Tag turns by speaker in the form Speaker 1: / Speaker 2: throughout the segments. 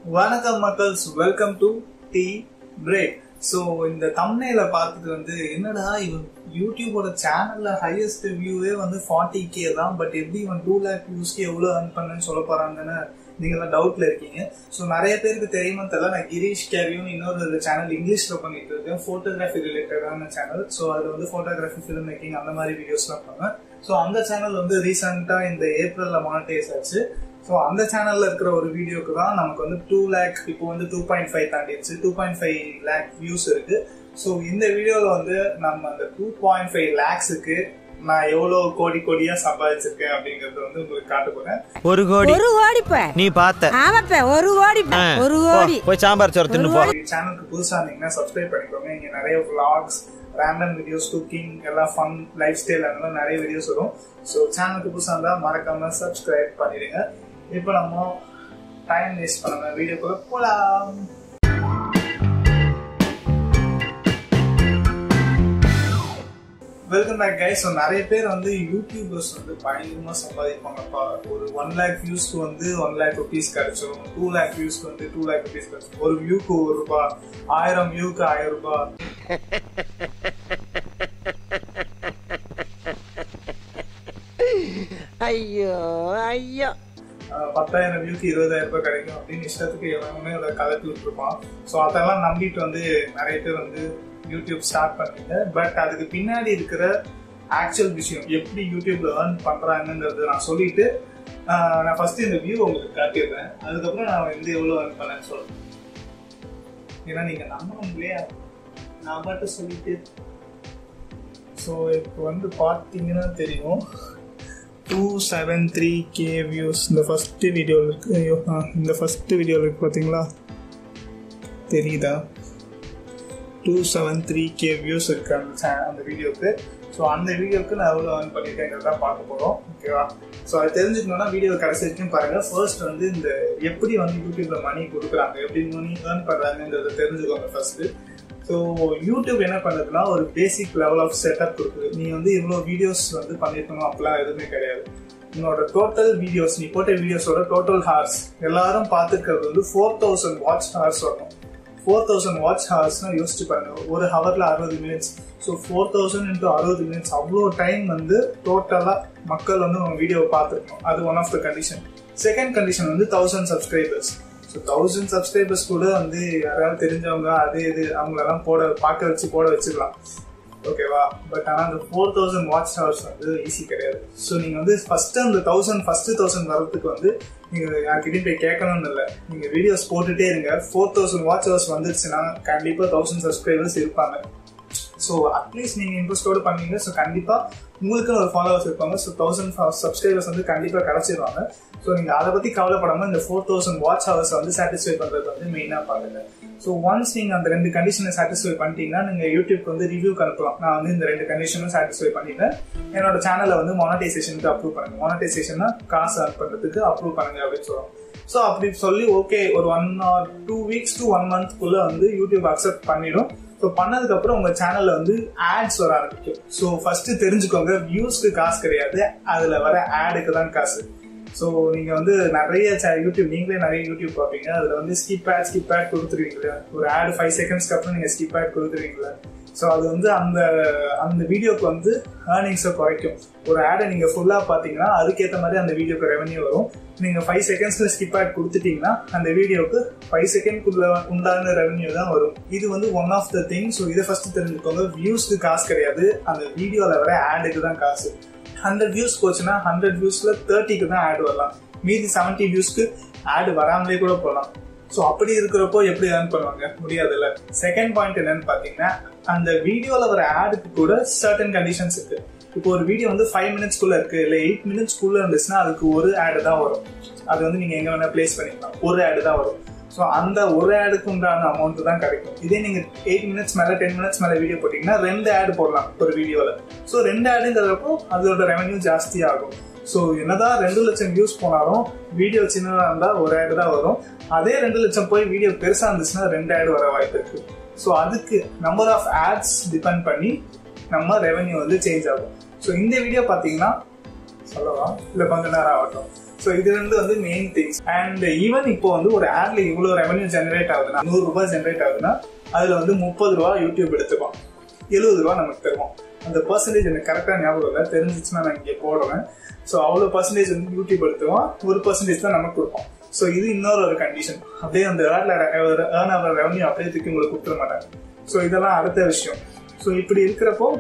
Speaker 1: வணக்கம் மக்கள்ஸ் welcome to the break so இந்த தம்னையில பார்த்துட்டு வந்து என்னடா இவன் யூடியூபோட சேனல்ல ஹையஸ்ட் வியூவே வந்து ஃபார்ட்டி கே தான் பட் எப்படி இவன் டூ லேக் வியூஸ்க்கு எவ்வளோ earn பண்ணேன்னு சொல்ல போறாங்கன்னு நீங்களாம் டவுட்ல இருக்கீங்க ஸோ நிறைய பேருக்கு தெரியுமா தெரியல நான் கிரீஷ் கேரியும் இன்னொரு சேனல் இங்கிலீஷ்ல பண்ணிட்டு இருக்கேன் ஃபோட்டோகிராஃபி ரிலேட்டடான சேனல் ஸோ அது வந்து ஃபோட்டோகிராஃபி ஃபிலிம் மேக்கிங் அந்த மாதிரி வீடியோஸ்லாம் பண்ணுவேன் ஸோ அந்த சேனல் வந்து ரீசெண்டா இந்த ஏப்ரல்ல மானிட்டைஸ் ஆச்சு ஸோ அந்த சேனல்ல இருக்கிற ஒரு வீடியோக்கு தான் நமக்கு வந்து டூ லேக் இப்போ வந்து டூ பாயிண்ட் ஃபைவ் தாண்டிடுச்சு two point five lakh views இருக்கு ஸோ இந்த வீடியோவில் வந்து நம்ம அந்த டூ பாயிண்ட் ஃபைவ் லேக்ஸுக்கு நான் எவ்வளோ கோடி கோடியா சம்பாதிச்சிருக்கேன் அப்படிங்கறத வந்து உங்களுக்கு காட்ட போறேன்
Speaker 2: ஒரு கோடி
Speaker 3: ஒரு கோடி ப
Speaker 2: நீ பார்த்த
Speaker 3: ஆமாப்ப ஒரு கோடி ப.
Speaker 2: ஆ,
Speaker 3: ஒரு
Speaker 2: போ,
Speaker 3: கோடி
Speaker 2: போய் சாம்பார் சோறு தின்னு போ
Speaker 1: சேனலுக்கு புதுசா இருந்தீங்கன்னா சப்ஸ்கிரைப் பண்ணிக்கோங்க இங்க நிறைய vlogs ரேண்டம் வீடியோஸ் குக்கிங் எல்லாம் ஃபன் லைஃப் ஸ்டைல் அந்த மாதிரி நிறைய வீடியோஸ் வரும் ஸோ சேனலுக்கு புதுசா இருந்தா மறக்காம சப்ஸ்கிரைப் பண்ணிடுங்க இப்போ நம்ம டைம் வேஸ்ட் பண்ணாம வீடியோக்குள்ள போலாம் வெல்கம் பேக் கைஸ் ஸோ நிறைய பேர் வந்து யூடியூபர்ஸ் வந்து பயங்கரமா சம்பாதிப்பாங்கப்பா ஒரு ஒன் லேக் வியூஸ்க்கு வந்து ஒன் லேக் ருபீஸ் கிடைச்சிரும் டூ லேக் வியூஸ்க்கு வந்து டூ லேக் ருபீஸ் கிடைச்சிரும் ஒரு வியூக்கு ஒரு ரூபாய் ஆயிரம் வியூக்கு ஆயிரம் ரூபாய்
Speaker 3: ஐயோ ஐயோ
Speaker 1: ஆஹ் பத்தாயிரம் வியூக்கு இருபதாயிரம் ரூபாய் கிடைக்கும் அப்படின்னு இஷ்டத்துக்கு எவனுமே அதை கலப்பி விட்டுருப்பான் ஸோ அதெல்லாம் நம்பிட்டு வந்து நிறைய பேர் வந்து யூடியூப் ஸ்டார்ட் பண்ணீங்க பட் அதுக்கு பின்னாடி இருக்கிற ஆக்சுவல் விஷயம் எப்படி யூடியூப்ல ஏர்ன் பண்றாங்கன்றது நான் சொல்லிட்டு ஆஹ் நான் ஃபர்ஸ்ட் இந்த வியூ உங்களுக்கு காட்டிடுறேன் அதுக்கப்புறம் நான் வந்து எவ்வளவு ஏர்ன் பண்ணேன்னு சொல்றேன் ஏன்னா நீங்க நம்பணும் இல்லையா நான் மட்டும் சொல்லிட்டு ஸோ இப்போ வந்து பார்த்தீங்கன்னா தெரியும் two seven three K views இந்த ஃபர்ஸ்ட் வீடியோவில் இருக்கு ஐயோ ஆ இந்த ஃபர்ஸ்ட் வீடியோவில் இருக்கு பார்த்தீங்களா தெரியுதா two seven three K views இருக்கு அந்த channel- அந்த வீடியோக்கு ஸோ அந்த வீடியோக்கு நான் எவ்வளோ ஏர்ன் பண்ணியிருக்கேங்கிறத பார்க்க போகிறோம் ஓகேவா ஸோ அது தெரிஞ்சுக்கணும்னா வீடியோ கடைசி வரைக்கும் பாருங்க ஃபர்ஸ்ட் வந்து இந்த எப்படி வந்து யூடியூப்ல மணி கொடுக்குறாங்க எப்படி மணி ஏர்ன் பண்ணுறாங்கன்றத தெரிஞ்சுக்கோங்க ஃபர்ஸ்ட் ஸோ யூடியூப் என்ன பண்ணுதுன்னா ஒரு பேசிக் லெவல் ஆஃப் செட்டப் கொடுக்குது நீ வந்து இவ்வளோ வீடியோஸ் வந்து பண்ணிருக்கணும் அப்படிலாம் எதுவுமே கிடையாது உன்னோட டோட்டல் வீடியோஸ் நீ போட்ட வீடியோஸோட டோட்டல் ஹார்ஸ் எல்லாரும் பார்த்துக்கிறது வந்து ஃபோர் தௌசண்ட் வாட்ச் ஹார்ஸ் வரும் ஃபோர் தௌசண்ட் வாட்ச் ஹவர்ஸ்னா யோசிச்சு பாருங்க ஒரு ஹவர்ல அறுபது minutes so four thousand into அறுபது மினிட்ஸ் அவ்வளோ டைம் வந்து டோட்டலாக மக்கள் வந்து உங்க வீடியோவை பார்த்துருக்கணும் அது one of the condition second condition வந்து thousand subscribers so thousand subscribers கூட வந்து யாராவது தெரிஞ்சவங்க அது இது அவங்களெல்லாம் போட பார்க்க வச்சு போட வச்சுக்கலாம் ஓகேவா பட் ஆனால் அந்த ஃபோர் தௌசண்ட் வாட்ச் ஹவர்ஸ் வந்து ஈஸி கிடையாது ஸோ நீங்கள் வந்து ஃபர்ஸ்ட் அந்த தௌசண்ட் ஃபர்ஸ்ட் தௌசண்ட் வரதுக்கு வந்து நீங்கள் யார்கிட்டயும் போய் கேட்கணும்னு இல்லை நீங்கள் வீடியோஸ் போட்டுட்டே இருங்க ஃபோர் தௌசண்ட் வாட்ச் ஹவர்ஸ் வந்துருச்சுன்னா கண்டிப்பாக தௌசண்ட் சப்ஸ்கிரைபர்ஸ் இருப்பாங்க ஸோ அட்லீஸ்ட் நீங்கள் இன்ட்ரெஸ்டோடு பண்ணீங்க ஸோ கண்டிப்பாக உங்களுக்குன்னு ஒரு ஃபாலோவர்ஸ் இருப்பாங்க ஸோ தௌசண்ட் சப்ஸ்கிரைபர்ஸ் வந்து கண்டிப்பாக கிடச்சிருவாங்க ஸோ நீங்கள் அதை பற்றி கவலைப்படாமல் இந்த ஃபோர் தௌசண்ட் வாட்ச் ஹவர்ஸ் வந்து சாட்டிஸ்ஃபை பண்ணுறது வந்து மெயினாக பாருங்க ஸோ ஒன்ஸ் நீங்கள் அந்த ரெண்டு கண்டிஷனை சாட்டிஸ்ஃபை பண்ணிட்டீங்கன்னா நீங்கள் யூடியூப்க்கு வந்து ரிவ்யூக்கு அனுப்பலாம் நான் வந்து இந்த ரெண்டு கண்டிஷனும் சாட்டிஸ்ஃபை பண்ணிட்டேன் என்னோட சேனலை வந்து மானடைசேஷனுக்கு அப்ரூவ் பண்ணுங்க மானடைசேஷன்னா காசு அர்ன் பண்ணுறதுக்கு அப்ரூவ் பண்ணுங்க அப்படின்னு சொல்லுவாங்க ஸோ அப்படி சொல்லி ஓகே ஒரு one or two weeks to one மந்த்க்குள்ள வந்து யூடியூப் அக்செப்ட் பண்ணிடும் ஸோ பண்ணதுக்கு அப்புறம் உங்க சேனல்ல வந்து ஆட்ஸ் வர ஆரம்பிக்கும் ஸோ ஃபர்ஸ்ட் தெரிஞ்சுக்கோங்க வியூஸ்க்கு காசு கிடையாது அதுல வர ஆடுக்கு தான் காசு ஸோ நீங்க வந்து நிறைய cha- யூடியூப் நீங்களே நிறைய யூடியூப் பார்ப்பீங்க அதுல வந்து ஸ்கிப் ஆட் ஸ்கிப் ஆட் கொடுத்துருவீங்களா ஒரு ஆட் ஃபைவ் செகண்ட்ஸ்க்கு அப்புறம் நீங்க ஸ்கிப் ஆட் கொடுத்துருவீங்களா ஸோ அது வந்து அந்த அந்த வீடியோக்கு வந்து ஏர்னிங்ஸை குறைக்கும் ஒரு ஆடை நீங்க ஃபுல்லா பாத்தீங்கன்னா அதுக்கேற்ற மாதிரி அந்த வீடியோக்கு ரெவன்யூ வரும் நீங்க ஃபைவ் செகண்ட்ஸ்ல ஸ்கிப் ஆட் கொடுத்துட்டீங்கன்னா அந்த வீடியோக்கு ஃபைவ் செகண்ட்குள்ள உண்டான ரெவன்யூ தான் வரும் இது வந்து one of the thing so இதை ஃபர்ஸ்ட் தெரிஞ்சுக்கோங்க வியூஸ்க்கு காசு கிடையாது அந்த வீடியோல வர ஆடுக்கு தான் காசு ஹண்ட்ரட் வியூஸ் போச்சுன்னா ஹண்ட்ரட் வியூஸ்ல தேர்ட்டிக்கு தான் ஆட் வரலாம் மீதி செவன்டி வியூஸ்க்கு ஆட் வராமலே கூட போகலாம் ஸோ அப்படி இருக்கிறப்போ எப்படி ஏர்ன் பண்ணுவாங்க முடியாதுல்ல செகண்ட் பாயிண்ட் என்னன்னு பாத்தீங்கன்னா அந்த வீடியோல வர ஆடுக்கு கூட சர்டன் கண்டிஷன்ஸ் இருக்கு இப்போ ஒரு வீடியோ வந்து ஃபைவ் மினிட்ஸ்க்குள்ள இருக்கு இல்ல எயிட் மினிட்ஸ்க்குள்ள இருந்துச்சுன்னா அதுக்கு ஒரு ஆடு தான் வரும் அது வந்து நீங்க எங்க வேணா பிளேஸ் பண்ணிக்கலாம் ஒரு ஆடு தான் வரும் ஸோ அந்த ஒரு ஆடுக்கு உண்டான அமௌண்ட் தான் கிடைக்கும் இதே நீங்க எயிட் மினிட்ஸ் மேல டென் மினிட்ஸ் மேல வீடியோ போட்டீங்கன்னா ரெண்டு ஆடு போடலாம் ஒரு வீடியோல ஸோ ரெண்டு ஆடுங்கிறப்போ அதோட ரெவன்யூ ஜாஸ்தி ஆகும் ஸோ என்னதான் ரெண்டு லட்சம் வியூஸ் போனாலும் வீடியோ சின்னதா இருந்தா ஒரு ஆடு தான் வரும் அதே ரெண்டு லட்சம் போய் வீடியோ பெருசா இருந்துச்சுன்னா ரெண்டு ஆடு வர வாய்ப்பு இருக்கு ஸோ அதுக்கு நம்பர் ஆஃப் ஆட்ஸ் டிபெண்ட் பண்ணி நம்ம ரெவன்யூ வந்து சேஞ்ச் ஆகும் ஸோ இந்த வீடியோ பார்த்தீங்கன்னா சொல்லவா இல்ல கொஞ்ச நேரம் ஆகட்டும் ஸோ இது ரெண்டு வந்து மெயின் திங்ஸ் அண்ட் ஈவன் இப்போ வந்து ஒரு ஆட்ல இவ்வளோ ரெவன்யூ ஜென்ரேட் ஆகுதுன்னா நூறு ரூபாய் ஜென்ரேட் ஆகுதுன்னா அதுல வந்து முப்பது ரூபா யூடியூப் எடுத்துப்பான் எழுபது ரூபா நமக்கு தருவோம் அந்த பர்சன்டேஜ் எனக்கு கரெக்டாக ஞாபகம் இல்லை தெரிஞ்சிச்சுன்னா நான் இங்கே போடுவேன் ஸோ அவ்வளோ பர்சன்டேஜ் வந்து யூடியூப் எடுத்துவான் ஒரு பர்சன்டேஜ் தான் நமக்கு கொடுப்போம் ஸோ இது இன்னொரு ஒரு கண்டிஷன் அப்படியே அந்த ஆட்ல ஏர்ன் ஆகிற ரெவன்யூ அப்படியே தூக்கி உங்களுக்கு கொடுத்துட மாட்டாங்க ஸோ இதெல்லாம் அடுத்த விஷயம் ஸோ இப்படி இருக்கிறப்போ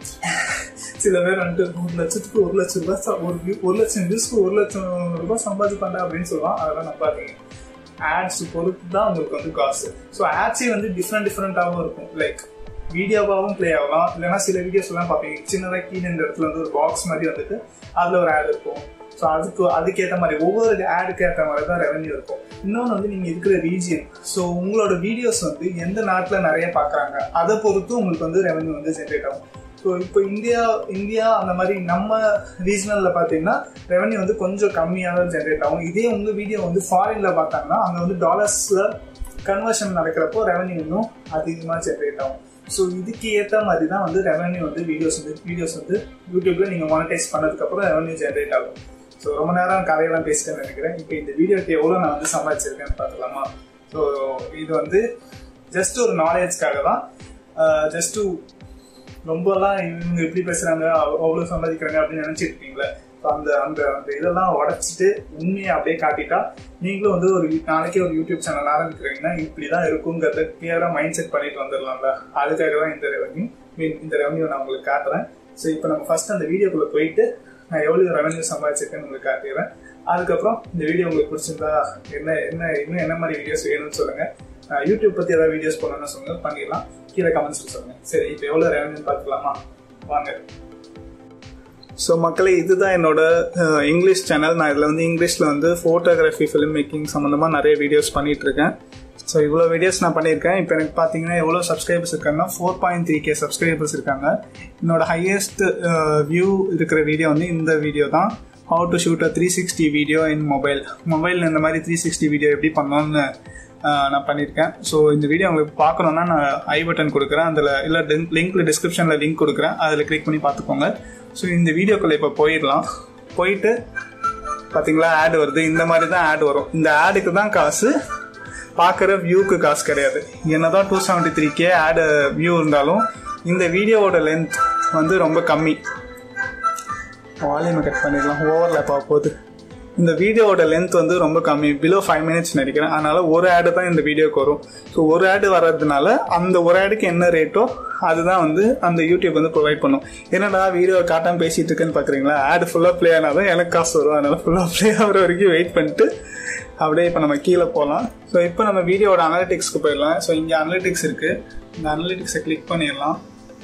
Speaker 1: சில பேர் வந்துட்டு ஒரு லட்சத்துக்கு ஒரு லட்சம் ரூபாய் ச- ஒரு view- ஒரு லட்சம் வியூஸ்க்கு ஒரு லட்சம் ரூபாய் சம்பாதிப்பாண்டா அப்படின்னு சொல்லுவான் அதெல்லாம் நம்பாதீங்க ஆட்ஸ் பொறுத்து தான் உங்களுக்கு வந்து காசு ஸோ ஆட்ஸே வந்து டிஃப்ரெண்ட் டிஃப்ரெண்டாகவும் இருக்கும் லைக் வீடியோவாகவும் ப்ளே ஆகலாம் இல்லைன்னா சில வீடியோஸ் எல்லாம் பார்ப்பீங்க சின்னதாக கீழே இந்த இடத்துல வந்து ஒரு பாக்ஸ் மாதிரி வந்துட்டு அதில் ஒரு ஆட் இருக்கும் ஸோ அதுக்கு அதுக்கேற்ற மாதிரி ஒவ்வொரு ஆடுக்கு ஏற்ற மாதிரி தான் ரெவன்யூ இருக்கும் இன்னொன்று வந்து நீங்கள் இருக்கிற ரீஜியன் ஸோ உங்களோட வீடியோஸ் வந்து எந்த நாட்டில் நிறைய பார்க்குறாங்க அதை பொறுத்து உங்களுக்கு வந்து ரெவன்யூ வந்து ஜென்ரேட் ஆகும் ஸோ இப்போ இந்தியா இந்தியா அந்த மாதிரி நம்ம ரீஜனலில் பார்த்தீங்கன்னா ரெவன்யூ வந்து கொஞ்சம் கம்மியாக தான் ஜென்ரேட் ஆகும் இதே உங்கள் வீடியோ வந்து ஃபாரினில் பார்த்தாங்கன்னா அங்கே வந்து டாலர்ஸில் கன்வர்ஷன் நடக்கிறப்போ ரெவன்யூ இன்னும் அதிகமாக ஜென்ரேட் ஆகும் ஸோ இதுக்கு ஏற்ற மாதிரி தான் வந்து ரெவன்யூ வந்து வீடியோஸ் வந்து வீடியோஸ் வந்து யூடியூப்ல நீங்கள் மானிட்டைஸ் பண்ணதுக்கப்புறம் ரெவன்யூ ஜென்ரேட் ஆகும் ஸோ ரொம்ப நேரம் கதையெல்லாம் பேசிட்டேன்னு நினைக்கிறேன் இப்போ இந்த வீடியோக்கு எவ்வளோ நான் வந்து சம்பாதிச்சிருக்கேன்னு பார்க்கலாமா ஸோ இது வந்து ஜஸ்ட் ஒரு நாலேஜ்க்காக தான் ஜஸ்ட் டு ரொம்பலாம் இவங்க எப்படி பேசுறாங்க அவ்- அவ்வளவு சம்பாதிக்கிறாங்க அப்படின்னு நினைச்சிட்டு இருக்கீங்களே So அந்த அந்த அந்த இதெல்லாம் உடைச்சிட்டு உண்மையை அப்படியே காட்டிட்டா நீங்களும் வந்து ஒரு நாளைக்கே ஒரு யூடியூப் சேனல் ஆரம்பிக்கிறீங்கன்னா இப்படிதான் இருக்குங்கிறத கிளியரா மைண்ட் செட் பண்ணிட்டு வந்துடலாம்ல அதுக்காக தான் இந்த ரெவன்யூ மீன் இந்த ரெவன்யூ நான் உங்களுக்கு காட்டுறேன் ஸோ இப்போ நம்ம ஃபர்ஸ்ட் அந்த வீடியோக்குள்ள போயிட்டு நான் எவ்வளவு ரெவன்யூ சம்பாதிச்சிருக்கேன்னு உங்களுக்கு காட்டிடுறேன் அதுக்கப்புறம் இந்த வீடியோ உங்களுக்கு பிடிச்சிருந்தா என்ன என்ன இன்னும் என்ன மாதிரி வீடியோஸ் வேணும்னு சொல்லுங்க அஹ் யூடியூப் பத்தி ஏதாவது வீடியோஸ் பண்ணணும்னு சொல்லுங்க பண்ணிடலாம் கீழே கமெண்ட்ஸ் சொல்லுங்க சரி இப்போ எவ்வளவு ரெவன்யூ பார்த்துக்கலாமா வாங்க ஸோ மக்களே இதுதான் என்னோட அஹ், இங்கிலீஷ் சேனல் நான் இதில் வந்து இங்கிலீஷில் வந்து ஃபோட்டோகிராஃபி ஃபிலிம் மேக்கிங் சம்மந்தமாக நிறைய வீடியோஸ் பண்ணிட்டு இருக்கேன் ஸோ இவ்வளோ வீடியோஸ் நான் பண்ணியிருக்கேன் இப்போ எனக்கு பார்த்தீங்கன்னா எவ்வளோ சப்ஸ்கிரைபர்ஸ் இருக்காங்கன்னா four point three K subscribers இருக்காங்க என்னோட ஹையஸ்ட் வியூ இருக்கிற வீடியோ வந்து இந்த வீடியோ தான் how to shoot a three sixty video in mobile மொபைலில் இந்த மாதிரி த்ரீ சிக்ஸ்டி வீடியோ எப்படி பண்ணணும்னு ஆஹ் நான் பண்ணியிருக்கேன் ஸோ இந்த வீடியோ உங்களுக்கு பார்க்கணுன்னா நான் ஐ பட்டன் கொடுக்குறேன் அதில் இல்லை லிங்க்ல டிஸ்கிரிப்ஷனில் லிங்க் கொடுக்குறேன் அதில் கிளிக் பண்ணி பார்த்துக்கோங்க ஸோ இந்த வீடியோக்குள்ளே இப்போ போயிடலாம் போயிட்டு பார்த்தீங்களா ஆட் வருது இந்த மாதிரி தான் ஆட் வரும் இந்த ஆடுக்கு தான் காசு பார்க்குற வியூக்கு காசு கிடையாது என்னதான் two seventy three K ad view இருந்தாலும் இந்த வீடியோவோட லென்த் வந்து ரொம்ப கம்மி வால்யூமை கட் பண்ணிடலாம் ஓவர்லேப் ஆக போகுது இந்த வீடியோவோட லென்த் வந்து ரொம்ப கம்மி பிலோ ஃபைவ் மினிட்ஸ் நினைக்கிறேன் அதனால ஒரு ஆடு தான் இந்த வீடியோக்கு வரும் ஸோ ஒரு ஆடு வர்றதுனால அந்த ஒரு ஆடுக்கு என்ன ரேட்டோ அதுதான் வந்து அந்த யூடியூப் வந்து ப்ரொவைட் பண்ணும் என்னடா வீடியோ காட்டாம பேசிட்டு இருக்கேன்னு பார்க்குறீங்களா ஆடு ஃபுல்லாக ப்ளே ஆனாலும் எனக்கு காசு வரும் அதனால ஃபுல்லாக ப்ளே ஆகிற வரைக்கும் வெயிட் பண்ணிட்டு அப்படியே இப்போ நம்ம கீழே போகலாம் ஸோ இப்போ நம்ம வீடியோட அனலிட்டிக்ஸ்க்கு போயிடலாம் ஸோ இங்கே அனலிட்டிக்ஸ் இருக்கு இந்த அனலிட்டிக்ஸை கிளிக் பண்ணிடலாம்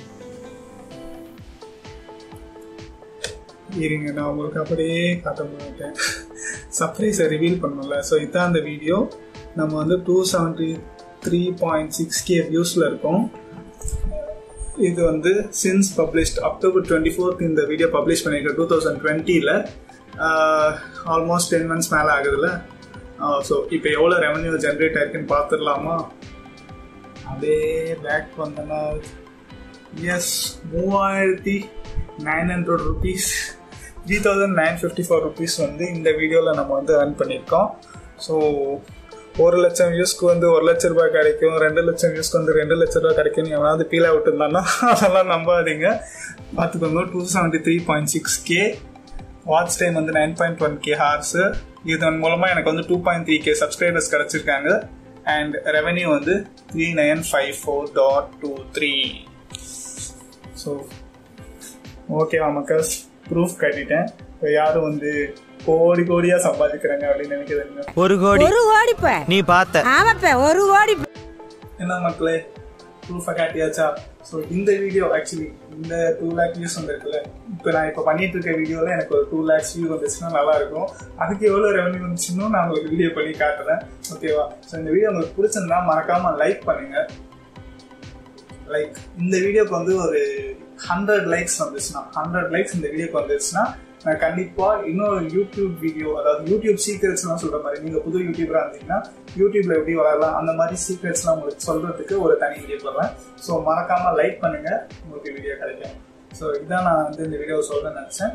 Speaker 1: இருங்க நான் உங்களுக்கு அப்படியே காட்ட மாட்டேன் சர்ப்ரைஸை ரிவீல் பண்ணல ஸோ இதான் அந்த வீடியோ நம்ம வந்து two seventy three point six K வியூஸில் இருக்கோம் இது வந்து since published October twenty fourth இந்த வீடியோ பப்ளிஷ் பண்ணியிருக்கேன் டூ தௌசண்ட் டுவெண்ட்டியில் ஆல்மோஸ்ட் டென் மந்த்ஸ் மேலே ஆகுதுல்ல ஸோ இப்போ எவ்வளோ ரெவன்யூ ஜென்ரேட் ஆயிருக்குன்னு பார்த்துடலாமா அப்படியே பேக் வந்தோன்னா எஸ் மூவாயிரத்தி nine hundred rupees three thousand nine fifty four rupees வந்து இந்த வீடியோவில் நம்ம வந்து earn பண்ணியிருக்கோம் ஸோ ஒரு லட்சம் வியூஸ்க்கு வந்து ஒரு லட்ச ரூபாய் கிடைக்கும் ரெண்டு லட்சம் வியூஸ்க்கு வந்து ரெண்டு லட்ச ரூபாய் கிடைக்கும் எவனாவது பீலா விட்டுருந்தான்னா அதெல்லாம் நம்பாதீங்க பார்த்துக்கோங்க two seventy three point six K watch time வந்து nine point one K hours இதன் மூலமாக எனக்கு வந்து two point three K subscribers கிடச்சிருக்காங்க அண்ட் ரெவென்யூ வந்து three nine five four dot two three so ஓகேவா மக்கள் ப்ரூஃப் கட்டிட்டேன் இப்போ யாரும் வந்து கோடி கோடியா சம்பாதிக்கிறாங்க அப்படின்னு நினைக்கிறதுங்க
Speaker 2: ஒரு கோடி
Speaker 3: ஒரு கோடி பே
Speaker 2: நீ பார்த்த
Speaker 3: ஆமாப்ப ஒரு கோடி
Speaker 1: என்ன மக்களே ப்ரூஃபை காட்டியாச்சா ஸோ இந்த வீடியோ ஆக்சுவலி இந்த டூ லேக் வியூஸ் வந்துருக்குல்ல இப்போ நான் இப்போ பண்ணிட்டு இருக்க வீடியோவில் எனக்கு ஒரு டூ லேக்ஸ் வியூ வந்துச்சுன்னா நல்லா இருக்கும் அதுக்கு எவ்வளோ ரெவன்யூ வந்துச்சுன்னு நான் உங்களுக்கு வீடியோ பண்ணி காட்டுறேன் ஓகேவா ஸோ இந்த வீடியோ உங்களுக்கு பிடிச்சிருந்தா மறக்காம லைக் பண்ணுங்க லைக் இந்த வீடியோக்கு வந்து ஒரு ஹண்ட்ரட் லைக்ஸ் வந்துச்சுன்னா ஹண்ட்ரட் லைக்ஸ் இந்த வீடியோக்கு வந்துருச்சுன்னா நான் கண்டிப்பா இன்னொரு யூடியூப் வீடியோ அதாவது யூடியூப் சீக்ரெட்ஸ்லாம் சொல்ற மாதிரி நீங்க புது யூடியூபரா இருந்தீங்கன்னா யூடியூப்ல எப்படி வளரலாம் அந்த மாதிரி சீக்ரெட்ஸ்லாம் உங்களுக்கு சொல்றதுக்கு ஒரு தனி வீடியோ போடுறேன் ஸோ மறக்காம லைக் பண்ணுங்க உங்களுக்கு வீடியோ கிடைக்கும் ஸோ இதான் நான் வந்து இந்த வீடியோ சொல்ல நினைச்சேன்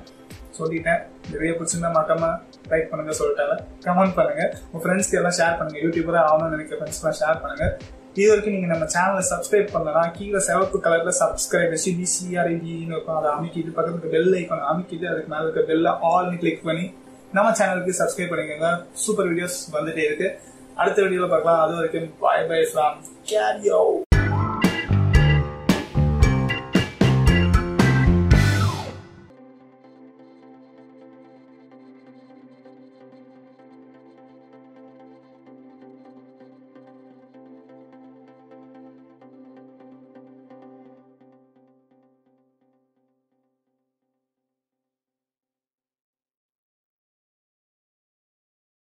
Speaker 1: சொல்லிட்டேன் இந்த வீடியோ பிடிச்சிருந்தா மறக்காம லைக் பண்ணுங்க சொல்லிட்டாங்க கமெண்ட் பண்ணுங்க உங்க ஃப்ரெண்ட்ஸ்க்கு எல்லாம் ஷேர் பண்ணுங்க யூடியூபரா ஆகணும்னு நினைக்கிற ஃப்ரெண்ட்ஸ்க்குலாம் ஷேர் பண்ணுங்க இது வரைக்கும் நீங்க நம்ம சேனலை சப்ஸ்கிரைப் பண்ணலாம் கீழே சிவப்பு கலர்ல சப்ஸ்கிரைப் சிபிசிஆர்இன்னு இருக்கும் அதை அமைக்கிட்டு பக்கத்துக்கு பெல் ஐக்கான் அமைக்கிட்டு அதுக்கு மேல இருக்க பெல்ல ஆல்னு கிளிக் பண்ணி நம்ம சேனலுக்கு சப்ஸ்கிரைப் பண்ணிக்கோங்க சூப்பர் வீடியோஸ் வந்துட்டே இருக்கு அடுத்த வீடியோல பார்க்கலாம் அது வரைக்கும் பாய் பை ஃப்ரம் கேரியோ